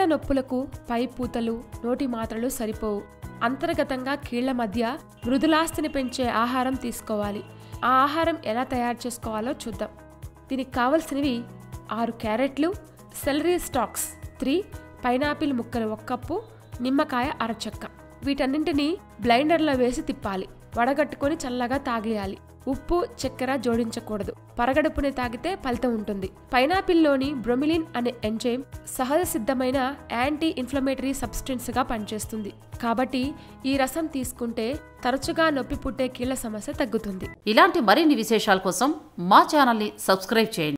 నొప్పులకు పై పూతలు నోటి మాత్రలు సరిపోవు అంతర్గతంగా కీళ్ల మధ్య మృదులాస్తిని పెంచే ఆహారం తీసుకోవాలి ఆ ఆహారం ఎలా తయారు చేసుకోవాలో చూద్దాం దీనికి కావలసినవి ఆరు క్యారెట్లు సెలరీ స్టాక్స్ త్రీ పైనాపిల్ ముక్కలు ఒక కప్పు నిమ్మకాయ అరచక్క వీటన్నింటినీ బ్లైండర్లో వేసి తిప్పాలి వడగట్టుకొని చల్లగా తాగేయాలి ఉప్పు చక్కెర జోడించకూడదు పరగడుపునే తాగితే ఫలితం ఉంటుంది పైనాపిల్లోని బ్రొమిలిన్ అనే ఎంజైమ్ సహజ సిద్ధమైన యాంటీ ఇన్ఫ్లమేటరీ సబ్స్టెన్స్ గా పనిచేస్తుంది కాబట్టి ఈ రసం తీసుకుంటే తరచుగా నొప్పి పుట్టే కీళ్ల సమస్య తగ్గుతుంది ఇలాంటి మరిన్ని విశేషాల కోసం మా ఛానల్ని సబ్స్క్రైబ్ చేయండి